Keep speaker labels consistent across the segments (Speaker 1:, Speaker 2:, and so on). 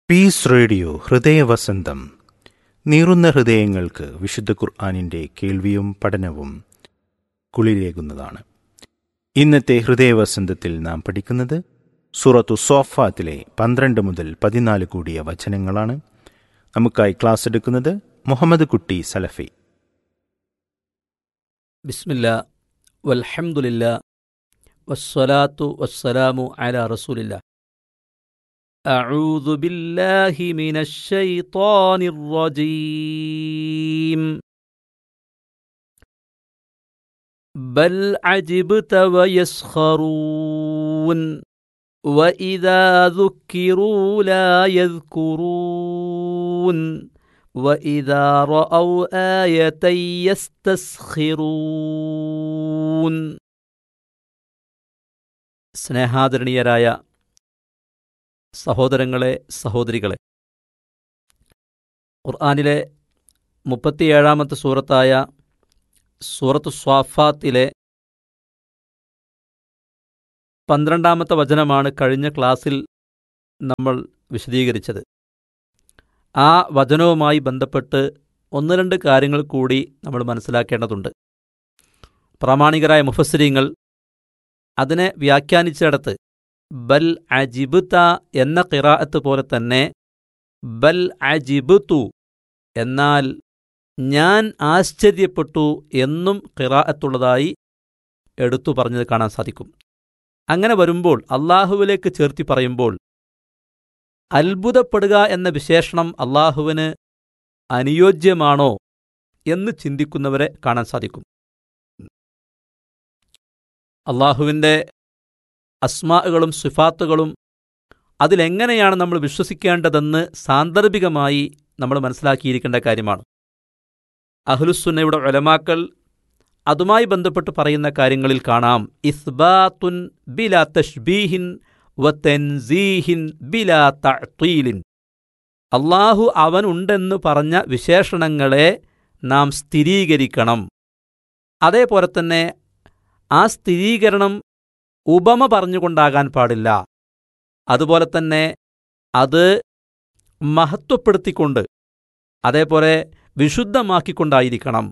Speaker 1: Piece radio ഹൃദയവസന്തം നീറുന്ന ഹൃദയങ്ങൾക്ക് വിശുദ്ധ ഖുർആാനിൻ്റെ കേൾവിയും പഠനവും കുളിരേകുന്നതാണ് ഇന്നത്തെ ഹൃദയവസന്തത്തിൽ നാം പഠിക്കുന്നത് സൂറത്തു സോഫാത്തിലെ പന്ത്രണ്ട് മുതൽ പതിനാല് കൂടിയ വചനങ്ങളാണ് നമുക്കായി ക്ലാസ് എടുക്കുന്നത് മുഹമ്മദ് കുട്ടി സലഫി
Speaker 2: ബിസ്മില്ല വൽഹംദുലില്ല വസ്സലാത്തു വസ്സലാമു അല റസൂലില്ല أعوذ بالله من الشيطان الرجيم بل عجبت ويسخرون وإذا ذكروا لا يذكرون وإذا رأوا آية يستسخرون സ്നേഹാദരണീയരായ സഹോദരങ്ങളെ സഹോദരികളെ ഖുർആാനിലെ മുപ്പത്തിയേഴാമത്തെ സൂറത്തായ സൂറത്ത് സ്വാഫാത്തിലെ പന്ത്രണ്ടാമത്തെ വചനമാണ് കഴിഞ്ഞ ക്ലാസ്സിൽ നമ്മൾ വിശദീകരിച്ചത് ആ വചനവുമായി ബന്ധപ്പെട്ട് ഒന്ന് രണ്ട് കാര്യങ്ങൾ കൂടി നമ്മൾ മനസ്സിലാക്കേണ്ടതുണ്ട് പ്രാമാണികരായ മുഫസ്സിരിങ്ങൾ അതിനെ വ്യാഖ്യാനിച്ചിടത്ത് ബൽ അജിബുത്ത എന്ന കിറാഅത്ത് പോലെ തന്നെ ബൽ അജിബുത്തു എന്നാൽ ഞാൻ ആശ്ചര്യപ്പെട്ടു എന്നും കിറാഅത്തുള്ളതായി എടുത്തു പറഞ്ഞത് കാണാൻ സാധിക്കും അങ്ങനെ വരുമ്പോൾ അള്ളാഹുവിലേക്ക് ചേർത്തി പറയുമ്പോൾ അത്ഭുതപ്പെടുക എന്ന വിശേഷണം അള്ളാഹുവിന് അനുയോജ്യമാണോ എന്ന് ചിന്തിക്കുന്നവരെ കാണാൻ സാധിക്കും അള്ളാഹുവിൻ്റെ അസ്മാകളും സിഫാത്തുകളും അതിലെങ്ങനെയാണ് നമ്മൾ വിശ്വസിക്കേണ്ടതെന്ന് സാന്ദർഭികമായി നമ്മൾ മനസ്സിലാക്കിയിരിക്കേണ്ട കാര്യമാണ് അഹ്ലുസുന്നയുടെ ഒലമാക്കൾ അതുമായി ബന്ധപ്പെട്ട് പറയുന്ന കാര്യങ്ങളിൽ കാണാം ഇസ്ബാത്തുൻ ബിലാ തഷ്ബീഹിൻ വത്തൻസീഹിൻ ബിലാ തഅ്തീലിൻ അള്ളാഹു അവനുണ്ടെന്ന് പറഞ്ഞ വിശേഷണങ്ങളെ നാം സ്ഥിരീകരിക്കണം അതേപോലെ തന്നെ ആ സ്ഥിരീകരണം ഉപമ പറഞ്ഞുകൊണ്ടാകാൻ പാടില്ല അതുപോലെ തന്നെ അത് മഹത്വപ്പെടുത്തിക്കൊണ്ട് അതേപോലെ വിശുദ്ധമാക്കിക്കൊണ്ടായിരിക്കണം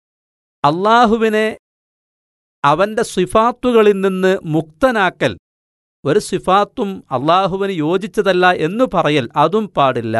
Speaker 2: അള്ളാഹുവിനെ അവൻ്റെ സിഫാത്തുകളിൽ നിന്ന് മുക്തനാക്കൽ ഒരു സിഫാത്തും അള്ളാഹുവിന് യോജിച്ചതല്ല എന്നു പറയൽ അതും പാടില്ല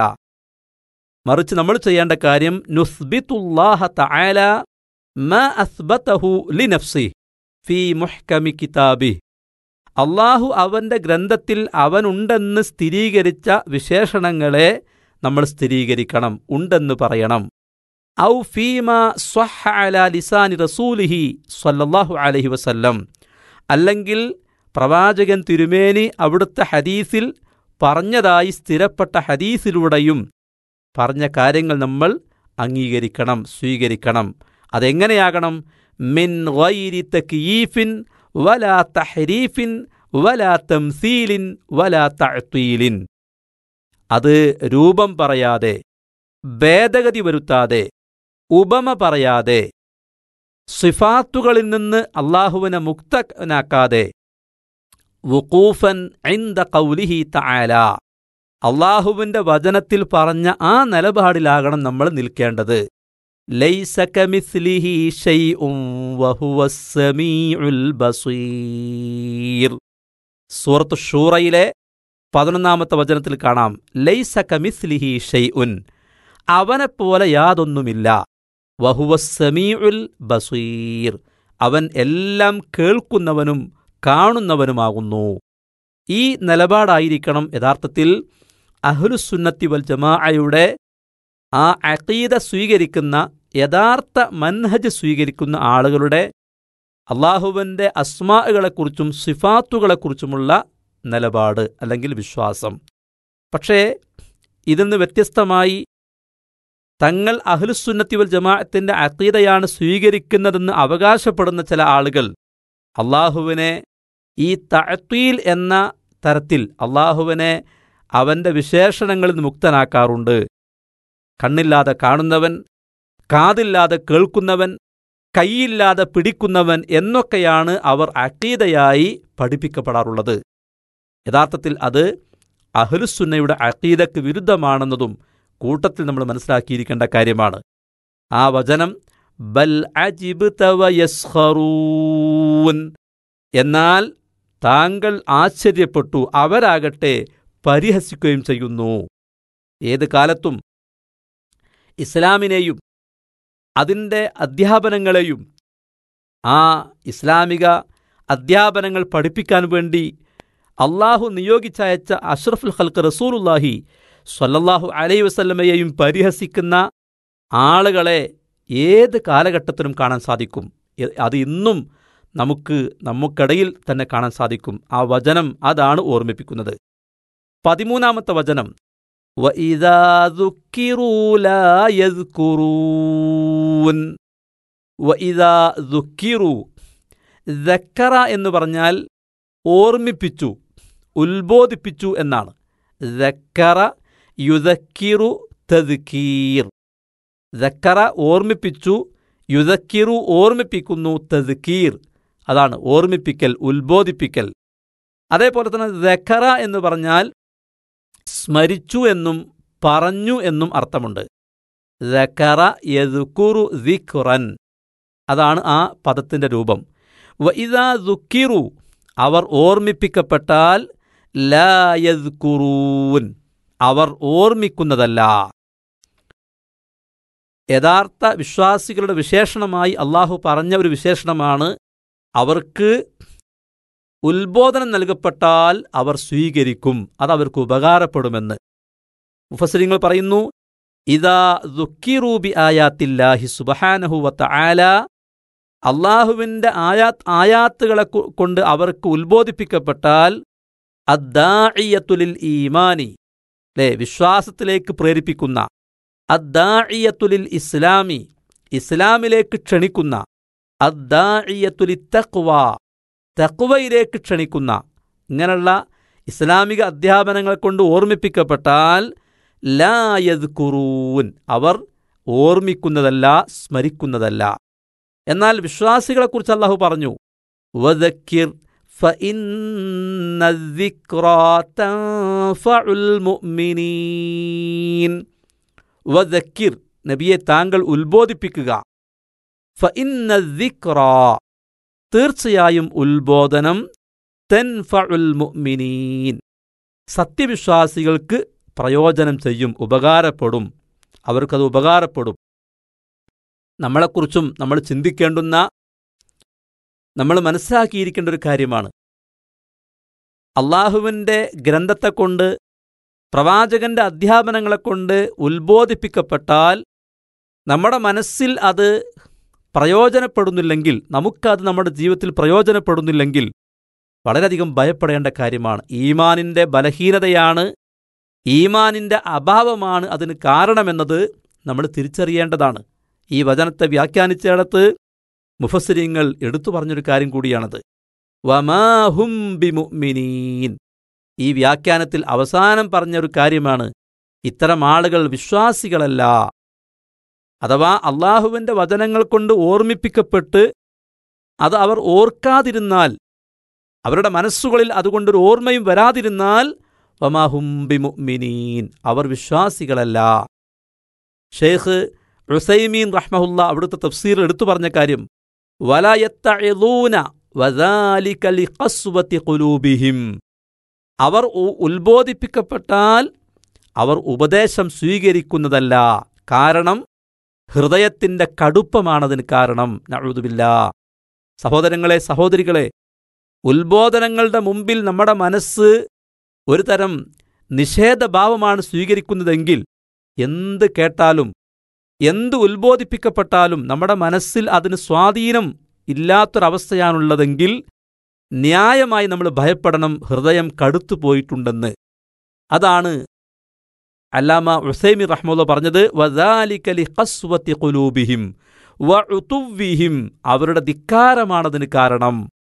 Speaker 2: മറിച്ച് നമ്മൾ ചെയ്യേണ്ട കാര്യം നുസ്ബിത്തുല്ലാഹ തആല മ അസ്ബതഹു ലിനഫ്സി ഫീ മുഹ്കമി കിതാബി അള്ളാഹു അവന്റെ ഗ്രന്ഥത്തിൽ അവനുണ്ടെന്ന് സ്ഥിരീകരിച്ച വിശേഷണങ്ങളെ നമ്മൾ സ്ഥിരീകരിക്കണം ഉണ്ടെന്ന് പറയണം ഔ ഫീമ സ്വഹ അല ലിസാനി റസൂലിഹി സ്വല്ലല്ലാഹു അലൈഹി വസല്ലം അല്ലെങ്കിൽ പ്രവാചകൻ തിരുമേനി അവിടുത്തെ ഹദീസിൽ പറഞ്ഞതായി സ്ഥിരപ്പെട്ട ഹദീസിലൂടെയും പറഞ്ഞ കാര്യങ്ങൾ നമ്മൾ അംഗീകരിക്കണം സ്വീകരിക്കണം അതെങ്ങനെയാകണം മിൻ ഗൈരി തക്യീഫിൻ വലാ തഹരീഫിൻ വലാ തംസീലിൻ വലാ തഅ്തീലിൻ അത് രൂപം പറയാതെ ഭേദഗതി വരുത്താതെ ഉപമ പറയാതെ സിഫാത്തുകളിൽ നിന്ന് അള്ളാഹുവിനെ മുക്തനാക്കാതെ വുക്കൂഫൻ ഐന്ദ കൗലിഹി തആല അള്ളാഹുവിന്റെ വചനത്തിൽ പറഞ്ഞ ആ നിലപാടിലാകണം നമ്മൾ നിൽക്കേണ്ടത് ലൈസ കമിസ്ലിഹി ഷൈഉം വഹുവസ് സമീഉൽ ബസീർ സൂറത്ത് ഷൂറയിലെ പതിനൊന്നാമത്തെ വചനത്തിൽ കാണാം ലൈസ കമിസ്ലിഹി ഷൈഉൻ അവനെപ്പോലെ യാതൊന്നുമില്ല വഹുവസ് സമീഉൽ ബസീർ അവൻ എല്ലാം കേൾക്കുന്നവനും കാണുന്നവനുമാകുന്നു ഈ നിലപാടായിരിക്കണം യഥാർത്ഥത്തിൽ അഹ്ലുസുന്നത്തി വൽ ജമാഅയുടെ ആ അഖീദ സ്വീകരിക്കുന്ന യഥാർത്ഥ മൻഹജ് സ്വീകരിക്കുന്ന ആളുകളുടെ അള്ളാഹുവിൻ്റെ അസ്മാകളെക്കുറിച്ചും സിഫാത്തുകളെക്കുറിച്ചുമുള്ള നിലപാട് അല്ലെങ്കിൽ വിശ്വാസം പക്ഷേ ഇതിൽ നിന്ന് വ്യത്യസ്തമായി തങ്ങൾ അഹ്ലുസുന്നത്തി വൽ ജമാഅത്തിൻ്റെ അഖീദയാണ് സ്വീകരിക്കുന്നതെന്ന് അവകാശപ്പെടുന്ന ചില ആളുകൾ അള്ളാഹുവിനെ ഈ തഅത്തീൽ എന്ന തരത്തിൽ അള്ളാഹുവിനെ അവൻ്റെ വിശേഷണങ്ങളിൽ നിന്ന് മുക്തനാക്കാറുണ്ട് കണ്ണില്ലാതെ കാണുന്നവൻ കാതില്ലാതെ കേൾക്കുന്നവൻ കൈയില്ലാതെ പിടിക്കുന്നവൻ എന്നൊക്കെയാണ് അവർ അക്കീതയായി പഠിപ്പിക്കപ്പെടാറുള്ളത് യഥാർത്ഥത്തിൽ അത് അഹ്ലുസുന്നയുടെ അഖീദക്ക് വിരുദ്ധമാണെന്നതും കൂട്ടത്തിൽ നമ്മൾ മനസ്സിലാക്കിയിരിക്കേണ്ട കാര്യമാണ് ആ വചനം ബൽ അജിബ്ത വയസ്ഖറൂൻ എന്നാൽ താങ്കൾ ആശ്ചര്യപ്പെട്ടു അവരാകട്ടെ പരിഹസിക്കുകയും ചെയ്യുന്നു ഏത് കാലത്തും ഇസ്ലാമിനെയും അതിൻ്റെ അധ്യാപനങ്ങളെയും ആ ഇസ്ലാമിക അധ്യാപനങ്ങൾ പഠിപ്പിക്കാൻ വേണ്ടി അള്ളാഹു നിയോഗിച്ചയച്ച അഷ്റഫുൽ ഖൽക്ക് റസൂലുല്ലാഹി സ്വല്ലല്ലാഹു അലൈ വസല്ലമയെയും പരിഹസിക്കുന്ന ആളുകളെ ഏത് കാലഘട്ടത്തിലും കാണാൻ സാധിക്കും എ- അത് ഇന്നും നമുക്ക് നമുക്കിടയിൽ തന്നെ കാണാൻ സാധിക്കും ആ വചനം അതാണ് ഓർമ്മിപ്പിക്കുന്നത് പതിമൂന്നാമത്തെ വചനം وَإِذَا ذُكِّرُوا لَا يَذْكُرُونَ وَإِذَا ذُكِّرُوا ذَكَّറ എന്ന് പറഞ്ഞാൽ ഓർമ്മിപ്പിച്ചു ഉത്ബോധിപ്പിച്ചു എന്നാണ് ذَكَّറ യുദക്കിറു തദ്ക്കീർ ذَكَّറ ഓർമ്മിപ്പിച്ചു യുദക്കിറു ഓർമ്മിപ്പിക്കുന്നു തദ്ക്കീർ അതാണ് ഓർമ്മിപ്പിക്കൽ ഉത്ബോധിപ്പിക്കൽ അതേപോലെ തന്നെ ذَكَറ എന്ന് പറഞ്ഞാൽ സ്മരിച്ചു എന്നും പറഞ്ഞു എന്നും അർത്ഥമുണ്ട് ذَكَرَ യദ്കുറു ദിക്റൻ അതാണ് ആ പദത്തിന്റെ രൂപം വഇദാ ദുക്കിറു അവർ ഓർമ്മിപ്പിക്കപ്പെട്ടാൽ ലാ യദ്കുറൂൻ അവർ ഓർമ്മിക്കുന്നതല്ല യഥാർത്ഥ വിശ്വാസികളുടെ വിശേഷണമായി അള്ളാഹു പറഞ്ഞ ഒരു വിശേഷണമാണ് അവർക്ക് ഉത്ബോധനം നൽകപ്പെട്ടാൽ അവർ സ്വീകരിക്കും അത് അവർക്ക് ഉപകാരപ്പെടുമെന്ന് മുഫസരിങ്ങൾ പറയുന്നു ഇതാ ദുഃഖിറൂബി ആയാത്തില്ലാഹി സുബഹാനഹു വത്ത ആല അള്ളാഹുവിൻ്റെ ആയാത്ത് ആയാത്തുകളെ കൊ- കൊണ്ട് അവർക്ക് ഉത്ബോധിപ്പിക്കപ്പെട്ടാൽ അദ്ദാഇയത്തുലിൽ ഈമാനി അല്ലേ വിശ്വാസത്തിലേക്ക് പ്രേരിപ്പിക്കുന്ന അദ്ദാഇയത്തുലിൽ ഇസ്ലാമി ഇസ്ലാമിലേക്ക് ക്ഷണിക്കുന്ന അദ്ദാഇയത്തുലി തക്വ തക്വയിലേക്ക് ക്ഷണിക്കുന്ന ഇങ്ങനെയുള്ള ഇസ്ലാമിക അധ്യാപനങ്ങൾ കൊണ്ട് ഓർമ്മിപ്പിക്കപ്പെട്ടാൽ ലായത് കുറൂൻ അവർ ഓർമ്മിക്കുന്നതല്ല സ്മരിക്കുന്നതല്ല എന്നാൽ വിശ്വാസികളെക്കുറിച്ച് അള്ളാഹു പറഞ്ഞു വദക്കിർ فإن الذكرى تنفع المؤمنين വദക്കിർ നബിയെ താങ്കൾ ഉത്ബോധിപ്പിക്കുക ഫഇന്ന ദിക്റ തീർച്ചയായും ഉത്ബോധനം തെൻഫഉൽ മുഅ്മിനീൻ സത്യവിശ്വാസികൾക്ക് പ്രയോജനം ചെയ്യും ഉപകാരപ്പെടും അവർക്കത് ഉപകാരപ്പെടും നമ്മളെക്കുറിച്ചും നമ്മൾ ചിന്തിക്കേണ്ടുന്ന നമ്മൾ മനസ്സിലാക്കിയിരിക്കേണ്ട ഒരു കാര്യമാണ് അള്ളാഹുവിൻ്റെ ഗ്രന്ഥത്തെക്കൊണ്ട് പ്രവാചകന്റെ അധ്യാപനങ്ങളെക്കൊണ്ട് ഉത്ബോധിപ്പിക്കപ്പെട്ടാൽ നമ്മുടെ മനസ്സിൽ അത് പ്രയോജനപ്പെടുന്നില്ലെങ്കിൽ നമുക്കത് നമ്മുടെ ജീവിതത്തിൽ പ്രയോജനപ്പെടുന്നില്ലെങ്കിൽ വളരെയധികം ഭയപ്പെടേണ്ട കാര്യമാണ് ഈമാനിൻ്റെ ബലഹീനതയാണ് ഈമാനിൻ്റെ അഭാവമാണ് അതിന് കാരണമെന്നത് നമ്മൾ തിരിച്ചറിയേണ്ടതാണ് ഈ വചനത്തെ വ്യാഖ്യാനിച്ചിടത്ത് മുഫസ്സിരിങ്ങൾ എടുത്തു പറഞ്ഞൊരു കാര്യം കൂടിയാണത് വമാഹും ബിമുഅ്മിനീൻ ഈ വ്യാഖ്യാനത്തിൽ അവസാനം പറഞ്ഞൊരു കാര്യമാണ് ഇത്തരം ആളുകൾ വിശ്വാസികളല്ല അഥവാ അള്ളാഹുവിൻ്റെ വചനങ്ങൾ കൊണ്ട് ഓർമ്മിപ്പിക്കപ്പെട്ട് അത് അവർ ഓർക്കാതിരുന്നാൽ അവരുടെ മനസ്സുകളിൽ അതുകൊണ്ടൊരു ഓർമ്മയും വരാതിരുന്നാൽ വമാഹുംബി മുഅ്മിനീൻ അവർ വിശ്വാസികളല്ല ഷെയ്ഖ് ഉസൈമീൻ റഹ്മഹുല്ല അവിടുത്തെ തഫ്സീർ എടുത്തു പറഞ്ഞ കാര്യം വലയത്തഊന വദാലിക ലിഖസ്വതി ഖുലൂബിഹിം അവർ ഉ- ഉത്ബോധിപ്പിക്കപ്പെട്ടാൽ അവർ ഉപദേശം സ്വീകരിക്കുന്നതല്ല കാരണം ഹൃദയത്തിന്റെ കടുപ്പമാണതിന് കാരണം നഴുതുമില്ല സഹോദരങ്ങളെ സഹോദരികളെ ഉത്ബോധനങ്ങളുടെ മുമ്പിൽ നമ്മുടെ മനസ്സ് ഒരു തരം നിഷേധഭാവമാണ് സ്വീകരിക്കുന്നതെങ്കിൽ എന്ത് കേട്ടാലും എന്ത് ഉത്ബോധിപ്പിക്കപ്പെട്ടാലും നമ്മുടെ മനസ്സിൽ അതിന് സ്വാധീനം ഇല്ലാത്തൊരവസ്ഥയാണുള്ളതെങ്കിൽ ന്യായമായി നമ്മൾ ഭയപ്പെടണം ഹൃദയം കടുത്തു പോയിട്ടുണ്ടെന്ന് അതാണ് അല്ലാമ ഉസൈമി റഹ്മുള്ള പറഞ്ഞത് വദാലിക്കലി ഖസ്വത്തി ഖുലൂബിഹിം വഉതുവ്വിഹിം അവരുടെ ധിക്കാരമാണതിന് കാരണം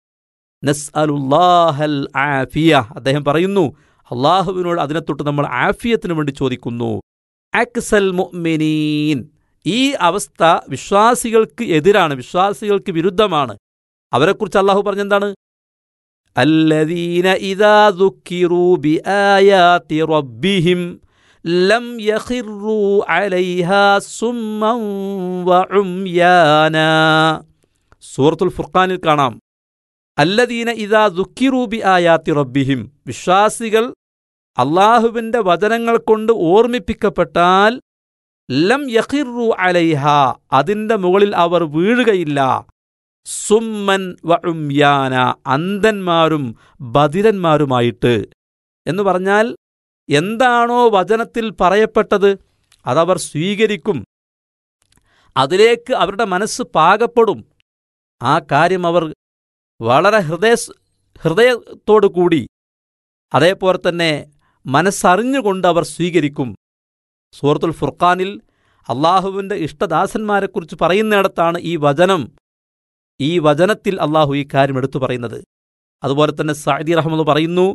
Speaker 2: നസ്അലുല്ലാഹൽ ആഫിയ അദ്ദേഹം പറയുന്നു അള്ളാഹുവിനോട് അതിനെ തൊട്ട് നമ്മൾ ആഫിയത്തിന് വേണ്ടി ചോദിക്കുന്നു അക്സൽ മുഅ്മിനീൻ ഈ അവസ്ഥ വിശ്വാസികൾക്ക് എതിരാണ് വിശ്വാസികൾക്ക് വിരുദ്ധമാണ് അവരെക്കുറിച്ച് അള്ളാഹു പറഞ്ഞെന്താണ് الذين إذا ذكروا بآيات ربهم لم يخروا عليها سما وعميانا സൂറത്തുൽ ഫുർഖാനിൽ കാണാം അല്ലദീന ഇതാ ദുഃഖിറൂബി ആയാത്തി റബ്ബിഹിം വിശ്വാസികൾ അള്ളാഹുവിൻ്റെ വചനങ്ങൾ കൊണ്ട് ഓർമ്മിപ്പിക്കപ്പെട്ടാൽ ലം യഖിറു അലൈഹ അതിൻ്റെ മുകളിൽ അവർ വീഴുകയില്ല സുമ്മൻ വ ഉംയാന അന്ധന്മാരും ബധിരന്മാരുമായിട്ട് എന്ന് പറഞ്ഞാൽ എന്താണോ വചനത്തിൽ പറയപ്പെട്ടത് അതവർ സ്വീകരിക്കും അതിലേക്ക് അവരുടെ മനസ്സ് പാകപ്പെടും ആ കാര്യം അവർ വളരെ ഹൃദയ ഹൃദയത്തോടു കൂടി അതേപോലെ തന്നെ മനസ്സറിഞ്ഞുകൊണ്ട് അവർ സ്വീകരിക്കും സൂറത്തുൽ ഫുർഖാനിൽ അള്ളാഹുവിൻ്റെ ഇഷ്ടദാസന്മാരെക്കുറിച്ച് പറയുന്നിടത്താണ് ഈ വചനം ഈ വചനത്തിൽ അള്ളാഹു ഈ കാര്യം എടുത്തു പറയുന്നത് അതുപോലെ തന്നെ സാദി റഹ്മദ് പറയുന്നു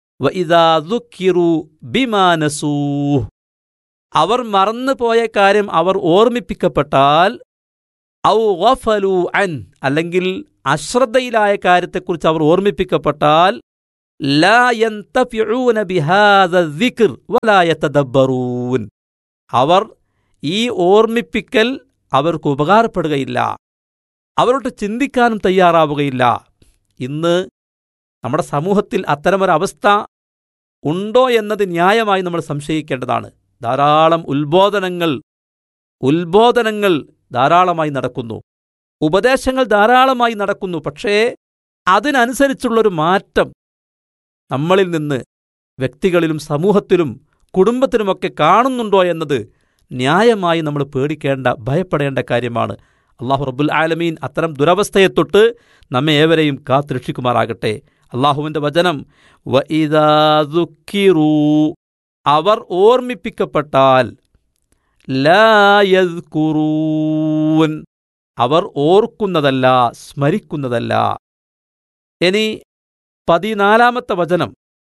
Speaker 2: അവർ മറന്നുപോയ കാര്യം അവർ ഓർമ്മിപ്പിക്കപ്പെട്ടാൽ ഔ ഗഫലു അൻ അല്ലെങ്കിൽ അശ്രദ്ധയിലായ കാര്യത്തെക്കുറിച്ച് അവർ ഓർമ്മിപ്പിക്കപ്പെട്ടാൽ ലാ യന്തഫിഊന ബിഹാദ ദിക്ർ വലാ യതദബ്ബറൂൻ അവർ ഈ ഓർമ്മിപ്പിക്കൽ അവർക്ക് ഉപകാരപ്പെടുകയില്ല അവരോട്ട് ചിന്തിക്കാനും തയ്യാറാവുകയില്ല ഇന്ന് നമ്മുടെ സമൂഹത്തിൽ അത്തരമൊരവസ്ഥ ഉണ്ടോ എന്നത് ന്യായമായി നമ്മൾ സംശയിക്കേണ്ടതാണ് ധാരാളം ഉത്ബോധനങ്ങൾ ഉത്ബോധനങ്ങൾ ധാരാളമായി നടക്കുന്നു ഉപദേശങ്ങൾ ധാരാളമായി നടക്കുന്നു പക്ഷേ അതിനനുസരിച്ചുള്ളൊരു മാറ്റം നമ്മളിൽ നിന്ന് വ്യക്തികളിലും സമൂഹത്തിലും കുടുംബത്തിലുമൊക്കെ കാണുന്നുണ്ടോ എന്നത് ന്യായമായി നമ്മൾ പേടിക്കേണ്ട ഭയപ്പെടേണ്ട കാര്യമാണ് അള്ളാഹു റബ്ബുൽ ആലമീൻ അത്തരം ദുരവസ്ഥയെ തൊട്ട് നമ്മെ ഏവരെയും കാത്തുരക്ഷിക്കുമാറാകട്ടെ അള്ളാഹുവിൻ്റെ വചനം വഇദാദുക്കിറൂ അവർ ഓർമ്മിപ്പിക്കപ്പെട്ടാൽ ലായദ്കുറൂൻ അവർ ഓർക്കുന്നതല്ല സ്മരിക്കുന്നതല്ല ഇനി പതിനാലാമത്തെ വചനം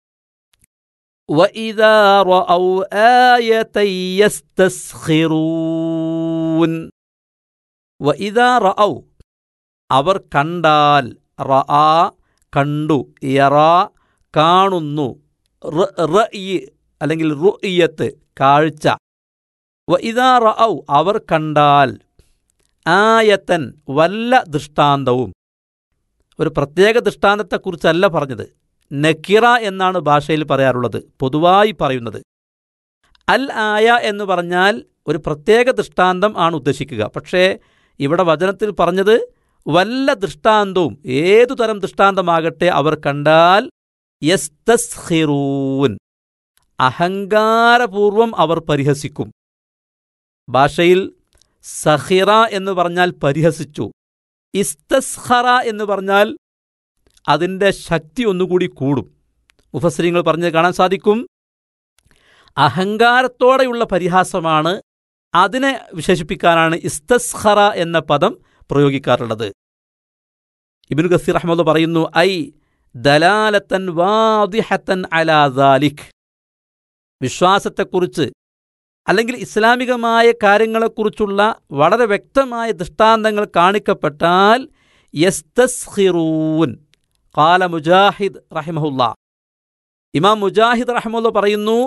Speaker 2: وَإِذَا رَأَوْا آيَةً يَسْتَسْخِرُونَ وَإِذَا رَأَوْا അവർ കണ്ടാൽ റആ കണ്ടു യറ കാണുന്നു റഇ അല്ലെങ്കിൽ റുഇയത്ത് കാഴ്ച വഇദാ റഔ അവർ കണ്ടാൽ ആയത്തൻ വല്ല ദൃഷ്ടാന്തവും ഒരു പ്രത്യേക ദൃഷ്ടാന്തത്തെക്കുറിച്ചല്ല പറഞ്ഞത് നക്കിറ എന്നാണ് ഭാഷയിൽ പറയാറുള്ളത് പൊതുവായി പറയുന്നത് അൽ ആയ എന്ന് പറഞ്ഞാൽ ഒരു പ്രത്യേക ദൃഷ്ടാന്തം ആണ് ഉദ്ദേശിക്കുക പക്ഷേ ഇവിടെ വചനത്തിൽ പറഞ്ഞത് വല്ല ദൃഷ്ടാന്തവും ഏതു തരം ദൃഷ്ടാന്തമാകട്ടെ അവർ കണ്ടാൽ യസ്തസ്ഹിറൂൻ അഹങ്കാരപൂർവം അവർ പരിഹസിക്കും ഭാഷയിൽ സഹിറ എന്ന് പറഞ്ഞാൽ പരിഹസിച്ചു ഇസ്തസ്ഹറ എന്ന് പറഞ്ഞാൽ അതിൻ്റെ ശക്തി ഒന്നുകൂടി കൂടും മുഫസ്രീങ്ങൾ പറഞ്ഞത് കാണാൻ സാധിക്കും അഹങ്കാരത്തോടെയുള്ള പരിഹാസമാണ് അതിനെ വിശേഷിപ്പിക്കാനാണ് ഇസ്തസ്ഹറ എന്ന പദം പ്രയോഗിക്കാറുള്ളത് ഇബിൻ ഗസീർ അഹമ്മദ് പറയുന്നു ഐ ദലാലത്തൻ വാദിഹത്തൻ അലാദാലിഖ് വിശ്വാസത്തെക്കുറിച്ച് അല്ലെങ്കിൽ ഇസ്ലാമികമായ കാര്യങ്ങളെക്കുറിച്ചുള്ള വളരെ വ്യക്തമായ ദൃഷ്ടാന്തങ്ങൾ കാണിക്കപ്പെട്ടാൽ യസ്തസ്ഹിറൂൻ കാല മുജാഹിദ് റഹിമഹുല്ല ഇമാം മുജാഹിദ് റഹമുല്ല പറയുന്നു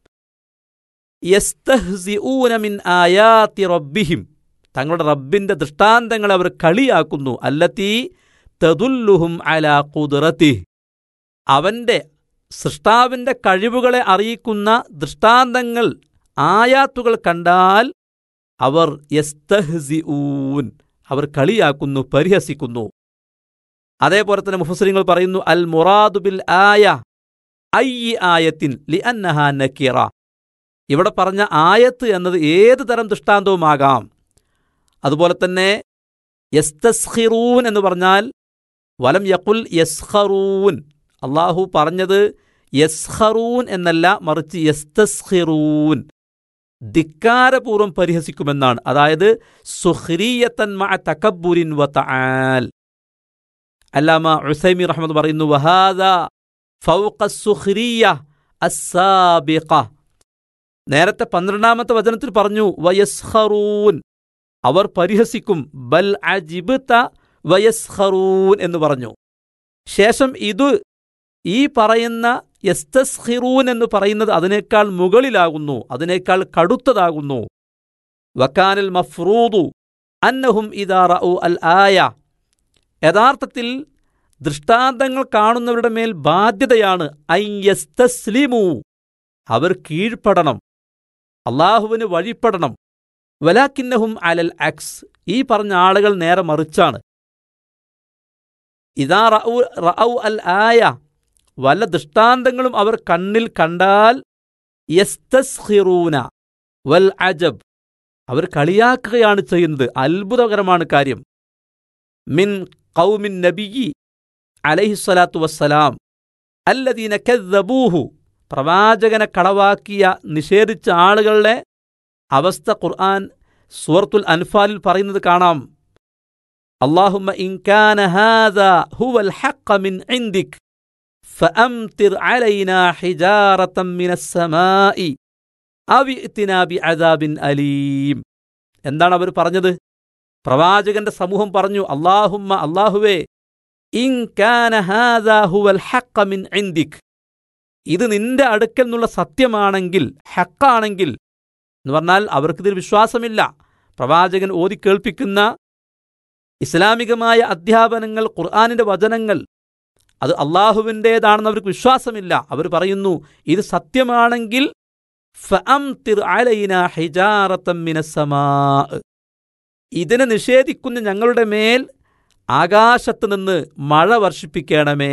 Speaker 2: യസ്തഹ്സിഊന മിൻ ആയാത്തി റബ്ബിഹിം തങ്ങളുടെ റബ്ബിന്റെ ദൃഷ്ടാന്തങ്ങളെ അവർ കളിയാക്കുന്നു അല്ലത്തി തതുല്ലുഹും അലാ കുതിറത്തി അവന്റെ സൃഷ്ടാവിന്റെ കഴിവുകളെ അറിയിക്കുന്ന ദൃഷ്ടാന്തങ്ങൾ ആയാത്തുകൾ കണ്ടാൽ അവർ യസ്തഹ്സിഊൻ അവർ കളിയാക്കുന്നു പരിഹസിക്കുന്നു അതേപോലെ തന്നെ മുഫസരിങ്ങൾ പറയുന്നു അൽ മുറാദു ബിൽ ആയ ഐ ആയത്തിൻ ലി അന്നഹ നക്കീറ ഇവിടെ പറഞ്ഞ ആയത്ത് എന്നത് ഏത് തരം ദൃഷ്ടാന്തവുമാകാം അതുപോലെ തന്നെ യസ്തസ്ഹിറൂൻ എന്ന് പറഞ്ഞാൽ വലം യക്കുൽ യസ്ഹറൂൻ അള്ളാഹു പറഞ്ഞത് യസ്ഹറൂൻ എന്നല്ല മറിച്ച് യസ്തസ്ഹിറൂൻ ധിക്കാരപൂർവ്വം പരിഹസിക്കുമെന്നാണ് അതായത് സുഹ്രീയത്തൻ മഅ തക്കബുരിൻ വ തആൽ അല്ലാമ ഉസൈമി റഹ്മദ് പറയുന്നു വഹാദ ഫൗഖ സുഹ്രിയ അസ്സാബിഖ നേരത്തെ പന്ത്രണ്ടാമത്തെ വചനത്തിൽ പറഞ്ഞു വയസ്ഹറൂൻ അവർ പരിഹസിക്കും ബൽ അജിബ്ത വയസ്ഹറൂൻ എന്ന് പറഞ്ഞു ശേഷം ഇത് ഈ പറയുന്ന യസ്തസ്ഹിറൂൻ എന്ന് പറയുന്നത് അതിനേക്കാൾ മുകളിലാകുന്നു അതിനേക്കാൾ കടുത്തതാകുന്നു വക്കാനൽ മഫ്രൂദു അന്നഹും ഇദാ റഉ അൽ ആയ യഥാർത്ഥത്തിൽ ദൃഷ്ടാന്തങ്ങൾ കാണുന്നവരുടെ മേൽ ബാധ്യതയാണ് ഐ യസ്തസ്ലിമു അവർ കീഴ്പ്പെടണം അള്ളാഹുവിന് വഴിപ്പെടണം വലാക്കിന്നഹും അലൽ അക്സ് ഈ പറഞ്ഞ ആളുകൾ നേരെ മറിച്ചാണ് ഇതാ റഔ റഔ അൽ ആയ വല്ല ദൃഷ്ടാന്തങ്ങളും അവർ കണ്ണിൽ കണ്ടാൽ യസ്തസ്ഹിറൂന വൽ അജബ് അവർ കളിയാക്കുകയാണ് ചെയ്യുന്നത് അത്ഭുതകരമാണ് കാര്യം മിൻ കൗമിൻ നബിയി അലഹിസ്വലാത്തു വസ്സലാം അല്ലദീന കദ്ദബൂഹു പ്രവാചകനെ കളവാക്കിയ നിഷേധിച്ച ആളുകളുടെ അവസ്ഥ ഖുർആൻ സൂറത്തുൽ അൻഫാലിൽ പറയുന്നത് കാണാം അള്ളാഹുമ്മ ഇൻകാന ഹാദ ഹുവൽ ഹഖ മിൻ ഇൻദിക് فأمطر علينا حجارة من السماء أو ائتنا بعذاب أليم എന്താണ് അവർ പറഞ്ഞത് പ്രവാചകന്റെ സമൂഹം പറഞ്ഞു അള്ളാഹുമ്മ അള്ളാഹുവേ ഇൻ കാന ഹാദാ ഹുവൽ ഹഖ മിൻ ഇൻദിക് ഇത് നിന്റെ അടുക്കൽ നിന്നുള്ള സത്യമാണെങ്കിൽ ഹക്കാണെങ്കിൽ എന്ന് പറഞ്ഞാൽ അവർക്കിതിൽ വിശ്വാസമില്ല പ്രവാചകൻ ഓതി കേൾപ്പിക്കുന്ന ഇസ്ലാമികമായ അധ്യാപനങ്ങൾ ഖുർആാനിന്റെ വചനങ്ങൾ അത് അള്ളാഹുവിൻ്റേതാണെന്ന് അവർക്ക് വിശ്വാസമില്ല അവർ പറയുന്നു ഇത് സത്യമാണെങ്കിൽ ഫഅംതിർ അലൈന ഹിജാറത്തം മിനസ്സമാ ഇതിനെ നിഷേധിക്കുന്ന ഞങ്ങളുടെ മേൽ ആകാശത്ത് നിന്ന് മഴ വർഷിപ്പിക്കണമേ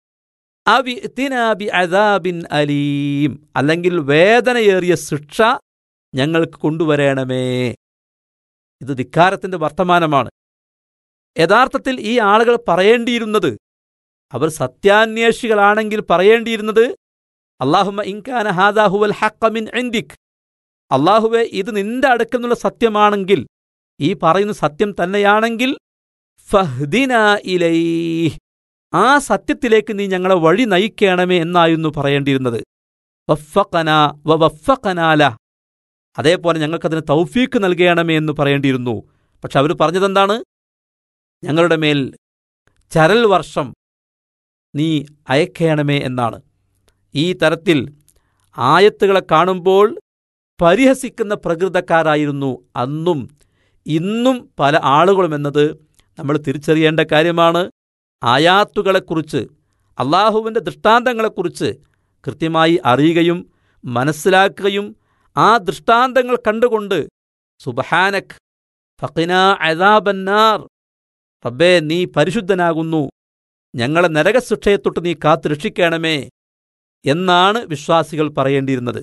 Speaker 2: അവിത്തിനാബി അദാബിൻ അലീം അല്ലെങ്കിൽ വേദനയേറിയ ശിക്ഷ ഞങ്ങൾക്ക് കൊണ്ടുവരണമേ ഇത് ധിക്കാരത്തിന്റെ വർത്തമാനമാണ് യഥാർത്ഥത്തിൽ ഈ ആളുകൾ പറയേണ്ടിയിരുന്നത് അവർ സത്യാന്വേഷികളാണെങ്കിൽ പറയേണ്ടിയിരുന്നത് അള്ളാഹുമ ഇൻകാന ഹാദാഹുവൽ ഹക്കമിൻ എൻദിക് അള്ളാഹുവെ ഇത് നിന്റെ അടുക്കൽ നിന്നുള്ള സത്യമാണെങ്കിൽ ഈ പറയുന്ന സത്യം തന്നെയാണെങ്കിൽ ഫഹ്ദിന ഇലൈ ആ സത്യത്തിലേക്ക് നീ ഞങ്ങളെ വഴി നയിക്കണമേ എന്നായിരുന്നു പറയേണ്ടിയിരുന്നത് വഫക്കന വ വഫക്കനാല അതേപോലെ ഞങ്ങൾക്കതിന് തൗഫീക്ക് നൽകണമേ എന്ന് പറയേണ്ടിയിരുന്നു പക്ഷെ അവർ പറഞ്ഞതെന്താണ് ഞങ്ങളുടെ മേൽ ചരൽ വർഷം നീ അയക്കണമേ എന്നാണ് ഈ തരത്തിൽ ആയത്തുകളെ കാണുമ്പോൾ പരിഹസിക്കുന്ന പ്രകൃതക്കാരായിരുന്നു അന്നും ഇന്നും പല ആളുകളും എന്നത് നമ്മൾ തിരിച്ചറിയേണ്ട കാര്യമാണ് ആയാത്തുകളെക്കുറിച്ച് അള്ളാഹുവിൻ്റെ ദൃഷ്ടാന്തങ്ങളെക്കുറിച്ച് കൃത്യമായി അറിയുകയും മനസ്സിലാക്കുകയും ആ ദൃഷ്ടാന്തങ്ങൾ കണ്ടുകൊണ്ട് സുബഹാനക് ഫക്കിന അദാബന്നാർ റബ്ബേ നീ പരിശുദ്ധനാകുന്നു ഞങ്ങളെ നരകശിക്ഷയെ തൊട്ട് നീ കാത്തു രക്ഷിക്കണമേ എന്നാണ് വിശ്വാസികൾ പറയേണ്ടിയിരുന്നത്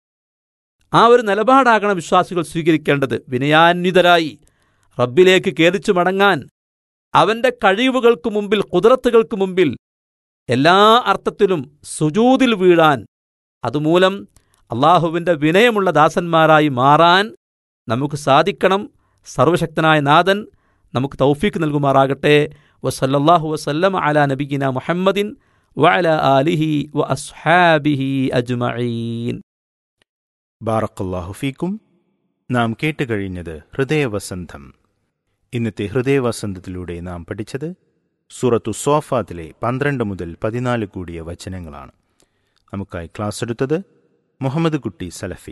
Speaker 2: ആ ഒരു നിലപാടാകണം വിശ്വാസികൾ സ്വീകരിക്കേണ്ടത് വിനയാന്വിതരായി റബ്ബിലേക്ക് കേറിച്ചു മടങ്ങാൻ അവന്റെ കഴിവുകൾക്ക് മുമ്പിൽ കുതിരത്തുകൾക്ക് മുമ്പിൽ എല്ലാ അർത്ഥത്തിലും സുജൂതിൽ വീഴാൻ അതുമൂലം അള്ളാഹുവിന്റെ വിനയമുള്ള ദാസന്മാരായി മാറാൻ നമുക്ക് സാധിക്കണം സർവശക്തനായ നാഥൻ നമുക്ക് തൗഫീക്ക് നൽകുമാറാകട്ടെ വസല്ലല്ലാഹു വസല്ലം അലാ നബിഗിന മുഹമ്മദിൻ വഅല ആലിഹി വ അസ്ഹാബിഹി അജ്മഈൻ
Speaker 1: ബാറക്കല്ലാഹു ഫീക്കും നാം കേട്ടുകഴിഞ്ഞത് ഹൃദയവസന്തം ഇന്നത്തെ ഹൃദയവസന്തത്തിലൂടെ നാം പഠിച്ചത് സൂറത്തു സോഫാത്തിലെ പന്ത്രണ്ട് മുതൽ പതിനാല് കൂടിയ വചനങ്ങളാണ് നമുക്കായി ക്ലാസ് എടുത്തത് മുഹമ്മദ് കുട്ടി സലഫി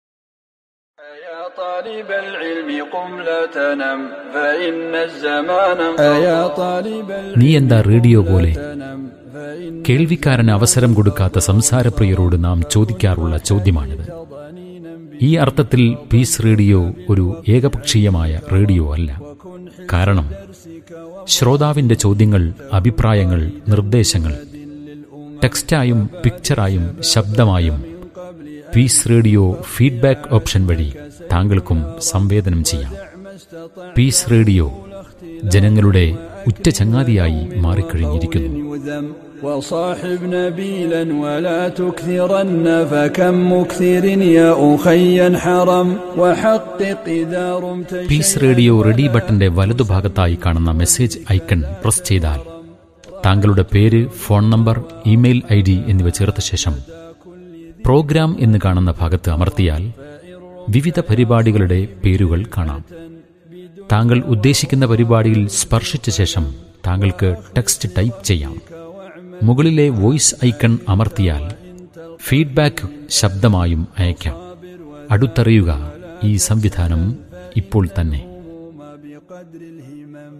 Speaker 3: يا طالب العلم قم لا تنم فإن الزمان
Speaker 4: يا
Speaker 3: طالب
Speaker 4: നീ എന്താ റേഡിയോ പോലെ
Speaker 3: تنم فإن
Speaker 4: കേൾവിക്കാരന് അവസരം കൊടുക്കാത്ത സംസാരപ്രിയരോട് നാം ചോദിക്കാറുള്ള ചോദ്യമാണിത് ഈ അർത്ഥത്തിൽ പീസ് റേഡിയോ ഒരു ഏകപക്ഷീയമായ റേഡിയോ അല്ല കാരണം ശ്രോതാവിന്റെ ചോദ്യങ്ങൾ അഭിപ്രായങ്ങൾ നിർദ്ദേശങ്ങൾ ടെക്സ്റ്റായും പിക്ചറായും ശബ്ദമായും പീസ് റേഡിയോ ഫീഡ്ബാക്ക് ഓപ്ഷൻ വഴി താങ്കൾക്കും സംവേദനം ചെയ്യാം പീസ് റേഡിയോ ജനങ്ങളുടെ ഉറ്റ ചങ്ങാതിയായി മാറിക്കഴിഞ്ഞിരിക്കുന്നു
Speaker 3: يذم وصاحب نبيلا ولا تكثرن فكم مكثر يا أخي حرم وحقق إذا رمت
Speaker 4: പീസ് റേഡിയോ റെഡി ബട്ടന്റെ വലതുഭാഗത്തായി കാണുന്ന മെസ്സേജ് ഐക്കൺ പ്രസ് ചെയ്താൽ താങ്കളുടെ പേര് phone number email I D എന്നിവ ചേർത്ത ശേഷം പ്രോഗ്രാം എന്ന് കാണുന്ന ഭാഗത്ത് അമർത്തിയാൽ വിവിധ പരിപാടികളുടെ പേരുകൾ കാണാം താങ്കൾ ഉദ്ദേശിക്കുന്ന പരിപാടിയിൽ സ്പർശിച്ച ശേഷം താങ്കൾക്ക് ടെക്സ്റ്റ് ടൈപ്പ് ചെയ്യാം മുകളിലെ വോയിസ് ഐക്കൺ അമർത്തിയാൽ ഫീഡ്ബാക്ക് ശബ്ദമായും അയക്കാം അടുത്തറിയുക ഈ സംവിധാനം ഇപ്പോൾ തന്നെ
Speaker 3: بقدر الهمم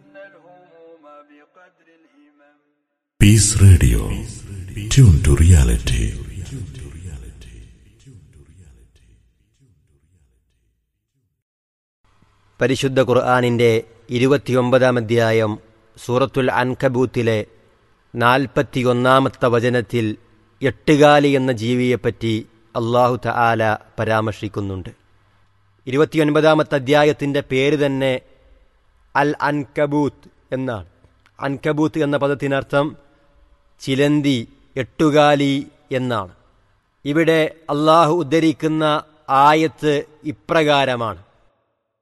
Speaker 5: Peace Radio. Tune to reality.
Speaker 6: പരിശുദ്ധ ഖുർആാനിൻ്റെ ഇരുപത്തിയൊമ്പതാം അധ്യായം സൂറത്തുൽ അൻകബൂത്തിലെ നാൽപ്പത്തിയൊന്നാമത്തെ വചനത്തിൽ എട്ടുകാലി എന്ന ജീവിയെപ്പറ്റി അള്ളാഹു തആല പരാമർശിക്കുന്നുണ്ട് ഇരുപത്തിയൊൻപതാമത്തെ അധ്യായത്തിൻ്റെ പേര് തന്നെ അൽ അൻകബൂത്ത് എന്നാണ് അൻകബൂത്ത് എന്ന പദത്തിനർത്ഥം ചിലന്തി എട്ടുകാലി എന്നാണ് ഇവിടെ അള്ളാഹു ഉദ്ധരിക്കുന്ന ആയത്ത് ഇപ്രകാരമാണ്